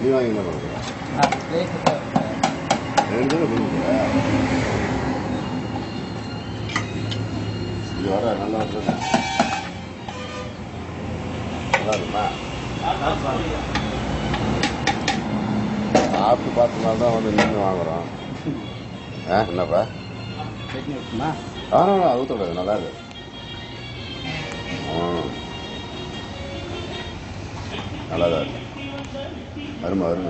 நீ வாங்கி என்ன பண்ணுற ரெண்டு தானே கொடுக்குற இது வர நல்லா வருது நல்லா இருக்குமா சாப்பிட்டு பார்த்தனால தான் வந்து நின்று வாங்குறோம் ஆ என்னப்பா ஆ அது ஊற்றக்கூடாது நல்லா இருக்கு ஆ. நல்லா தான் இருக்கு அருமை அருமை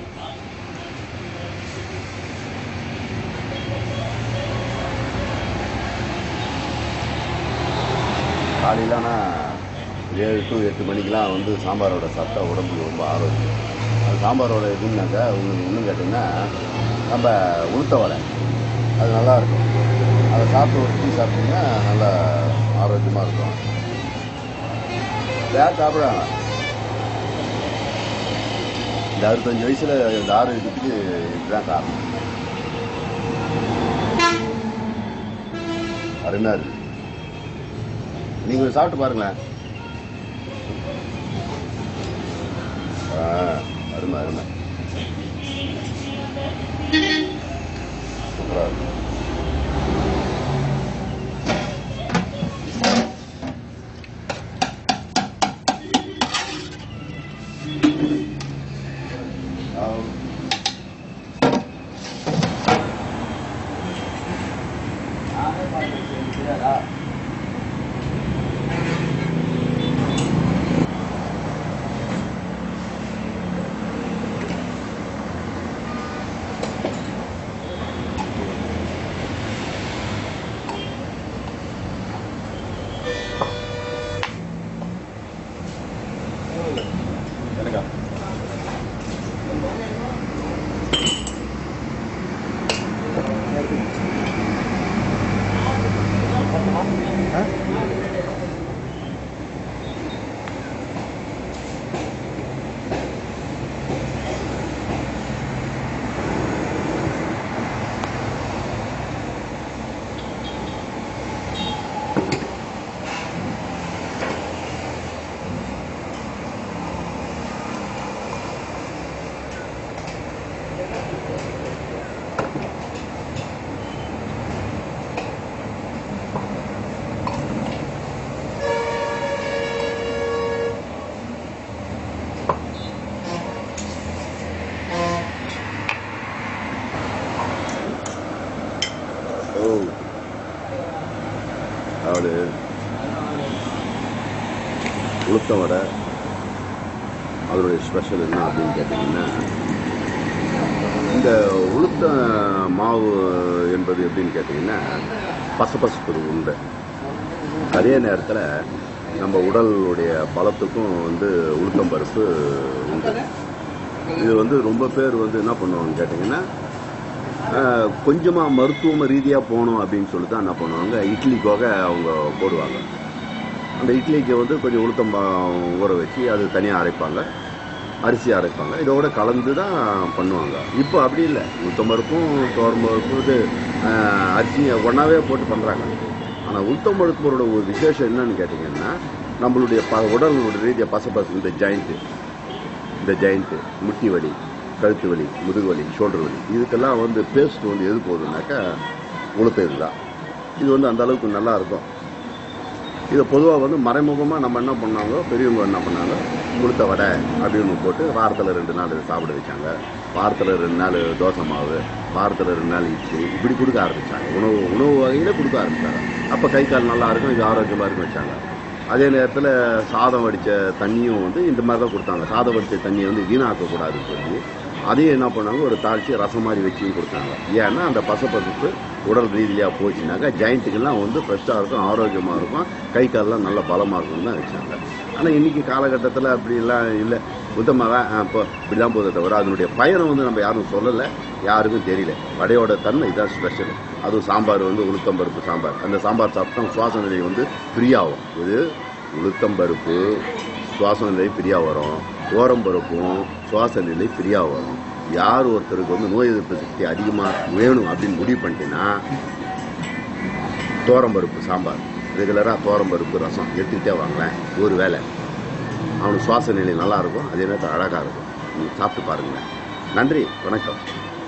காலையிலனா ஏழு டு எட்டு மணிக்கெலாம் வந்து சாம்பாரோட சத்தம் உடம்புக்கு ரொம்ப ஆரோக்கியம் அது சாம்பாரோட இதுன்னாக்கா உங்களுக்கு இன்னும் கேட்டிங்கன்னா நம்ம உளுத்த வடை அது நல்லா இருக்கும் அதை சாப்பிட்டு ஒரு டீ சாப்பிட்டீங்கன்னா நல்லா ஆரோக்கியமாக இருக்கும் வேறு சாப்பிடுவாங்க இந்த அறுபத்தஞ்சு வயசில் இந்த ஆரோக்கியத்துக்கு இதுதான் காரணம் அருமையாக இருக்கு நீங்கள் கொஞ்சம் சாப்பிட்டு பாருங்களேன் ஆ, அருமை அருமை சூப்பராக இருக்கு ஆ. எனக்கா ஓ அவளு உளுத்த வடை அதனுடைய ஸ்பெஷல் என்ன அப்படின்னு கேட்டிங்கன்னா இந்த உளுத்த மாவு என்பது எப்படின்னு கேட்டிங்கன்னா பசபசப்பு உண்டை அதே நேரத்தில் நம்ம உடலுடைய பலத்துக்கும் வந்து உளுத்தம் பருப்பு உண்டு இது வந்து ரொம்ப பேர் வந்து என்ன பண்ணுவாங்க கேட்டிங்கன்னா ஆஹ், கொஞ்சமா மருத்துவ ரீதியாக போகணும் அப்படின்னு சொல்லி தான் என்ன பண்ணுவாங்க இட்லிக்காக அவங்க போடுவாங்க அந்த இட்லிக்கு வந்து கொஞ்சம் உளுத்தம் பா- ஊற வச்சு அது தனியாக அரைப்பாங்க அரிசி அரைப்பாங்க இதோட கலந்து தான் பண்ணுவாங்க இப்போ அப்படி இல்லை உளுத்தம் பருப்பும் துவரம் பருப்பும் இது ஆஹ், அரிசியை ஒன்றாவே போட்டு பண்ணுறாங்க ஆனால் உளுத்தம் பருப்போட ஒரு விசேஷம் என்னன்னு கேட்டிங்கன்னா நம்மளுடைய ப உடலுடைய ரீதியாக பசப்பசு இந்த ஜாயிண்ட்டு இந்த ஜாயிண்ட்டு முட்டி வலி கழுத்து வலி முதுகு வலி ஷோல்டர் வலி இதுக்கெல்லாம் வந்து பேஸ்ட் வந்து எது போகுதுனாக்கா உளுத்த இதுதான் இது வந்து அந்த அளவுக்கு நல்லா இருக்கும் இதை பொதுவாக வந்து மறைமுகமாக நம்ம என்ன பண்ணாங்க பெரியவங்க என்ன பண்ணாங்க உளுத்த வடை அப்படின்னு போட்டு வாரத்தில் ரெண்டு நாள் இதை சாப்பிட வச்சாங்க வாரத்தில் ரெண்டு நாள் தோசை மாவு வாரத்தில் ரெண்டு நாள் இட்லி இப்படி கொடுக்க ஆரம்பிச்சாங்க உணவு உணவு வகையில கொடுக்க ஆரம்பிச்சாங்க அப்போ கை கால் நல்லா இருக்கும் இது ஆரோக்கியமாக இருக்கும் வச்சாங்க அதே நேரத்தில் சாதம் வடித்த தண்ணியும் வந்து இந்த மாதிரி தான் கொடுத்தாங்க சாதம் வடித்த தண்ணியை வந்து வீணாக்கக்கூடாதுன்னு சொல்லி அதையும் என்ன பண்ணாங்க ஒரு தாளித்து ரசம் மாதிரி வச்சியும் கொடுத்தாங்க ஏன்னா அந்த பசப்பசுப்பு உடல் ரீதியாக போச்சுனாக்கா ஜாயிண்ட்டுக்கெல்லாம் வந்து ஃப்ரெஷ்ஷாக இருக்கும் ஆரோக்கியமாக இருக்கும் கை கால்லாம் நல்ல பலமாக இருக்கும்னு தான் வச்சாங்க ஆனால் இன்னைக்கு காலகட்டத்தில் அப்படிலாம் இல்லை புத்தமாக இப்போ இப்படி தான் போதே தவிர அதனுடைய பயனை வந்து நம்ம யாரும் சொல்லலை யாருக்கும் தெரியல வடையோட தன்மை இதான் ஸ்பெஷல் அதுவும் சாம்பார் வந்து உளுத்தம் பருப்பு சாம்பார் அந்த சாம்பார் சாப்பிட்டா சுவாச நிலை வந்து ஃப்ரீயாகும் இது உளுத்தம் பருப்பு சுவாச நிலை ஃப்ரீயாக வரும் ஓரம் பருப்பும் சுவாச நிலை ஃப்ரீயாக வரும் யார் ஒருத்தருக்கு வந்து நோய் எதிர்ப்பு சக்தி அதிகமாக வேணும் அப்படின்னு முடிவு பண்ணிட்டீங்கன்னா தோரம்பருப்பு சாம்பார் ரெகுலராக தோரம்பருப்பு ரசம் எடுத்துக்கிட்டே வாங்களேன் ஒரு வேளை அவனுக்கு சுவாச நிலை நல்லா இருக்கும் அதே நேரத்தில் அழகாக இருக்கும் ம், சாப்பிட்டு பாருங்க நன்றி வணக்கம்